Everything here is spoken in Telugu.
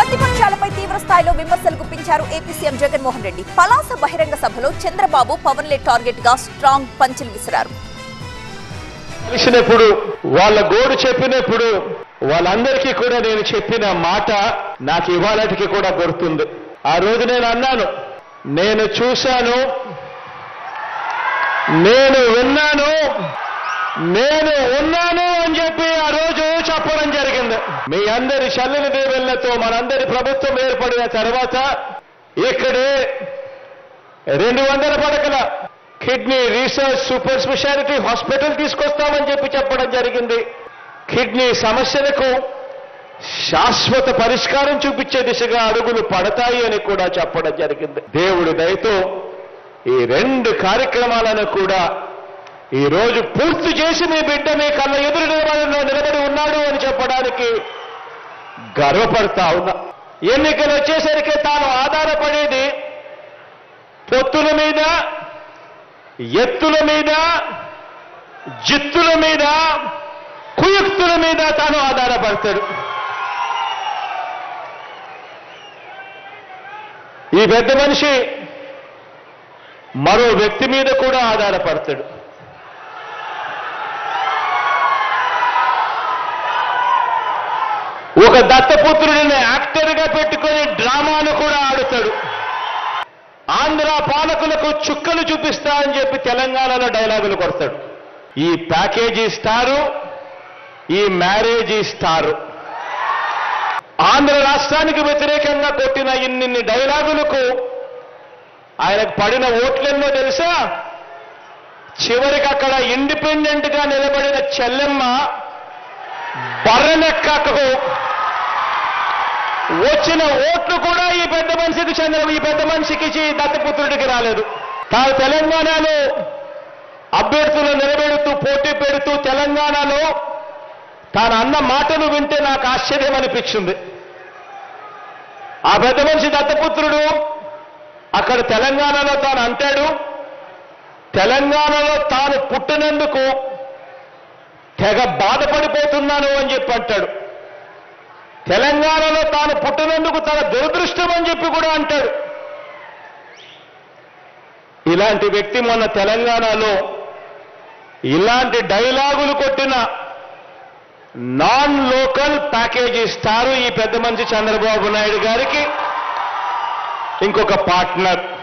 ప్రతిపక్షాలపై తీవ్ర స్థాయిలో విమర్శలు గుప్పించారు ఏపీ సీఎం జగన్మోహన్ రెడ్డి పలాస బహిరంగ సభలో చంద్రబాబు పవన్ లే టార్గెట్ గా స్ట్రాంగ్ పంచులు విసిరారు కలిసినప్పుడు వాళ్ళ గోడు చెప్పినప్పుడు వాళ్ళందరికీ కూడా నేను చెప్పిన మాట నాకు ఇవాళటికి కూడా గుర్తుంది ఆ రోజు నేను అన్నాను నేను చూశాను నేను విన్నాను నేను ఉన్నాను అని చెప్పి ఆ రోజు చెప్పడం జరిగింది మీ అందరి చల్లని దీవెళ్లతో మనందరి ప్రభుత్వం ఏర్పడిన తర్వాత ఇక్కడే రెండు వందల పడకల kidney research super speciality hospital తీసుకొస్తామని చెప్పి చెప్పడం జరిగింది కిడ్నీ సమస్యలకు శాశ్వత పరిష్కారం చూపించే దిశగా అడుగులు పడతాయి అని కూడా చెప్పడం జరిగింది దేవుడి దయతో ఈ రెండు కార్యక్రమాలను కూడా ఈ రోజు పూర్తి చేసి మీ బిడ్డ మీ కళ్ళ ఎదురు నిలబడి నిలబడి ఉన్నాడు అని చెప్పడానికి గర్వపడతా ఉన్నా ఎన్నికలు వచ్చేసరికి తాను ఆధారపడేది పొత్తుల మీద ఎత్తుల మీద జిత్తుల మీద కుయుక్తుల మీద తాను ఆధారపడతాడు ఈ పెద్ద మనిషి మరో వ్యక్తి మీద కూడా ఆధారపడతాడు ఒక దత్తపుత్రుడిని యాక్టర్గా పెట్టుకొని డ్రామాను కూడా ఆడుతాడు ఆంధ్ర పాలకులకు చుక్కలు చూపిస్తా అని చెప్పి తెలంగాణలో డైలాగులు కొడతాడు ఈ ప్యాకేజీ స్టారు ఈ మ్యారేజీ స్టారు ఆంధ్ర రాష్ట్రానికి వ్యతిరేకంగా కొట్టిన ఇన్నిన్ని డైలాగులకు ఆయనకు పడిన ఓట్లెన్నో తెలుసా చివరికి అక్కడ ఇండిపెండెంట్ గా నిలబడిన చెల్లెమ్మ బర్రెనెక్కకు వచ్చిన ఓట్లు కూడా ఈ పెద్ద మనిషికి చెందిన ఈ పెద్ద మనిషికి ఇచ్చి దత్తపుత్రుడికి రాలేదు తాను తెలంగాణలో అభ్యర్థులు నిలబెడుతూ పోటీ పెడుతూ తెలంగాణలో తాను అన్న మాటలు వింటే నాకు ఆశ్చర్యం అనిపించింది ఆ పెద్ద మనిషి దత్తపుత్రుడు అక్కడ తెలంగాణలో తాను అంటాడు తెలంగాణలో తాను పుట్టినందుకు తెగ బాధపడిపోతున్నాను అని చెప్పి అంటాడు తెలంగాణలో తాను పుట్టినందుకు తన దురదృష్టం అని చెప్పి కూడా అంటాడు ఇలాంటి వ్యక్తి మొన్న తెలంగాణలో ఇలాంటి డైలాగులు కొట్టిన నాన్ లోకల్ ప్యాకేజ్ ఇస్తారు ఈ పెద్ద మనిషి చంద్రబాబు నాయుడు గారికి ఇంకొక పార్ట్నర్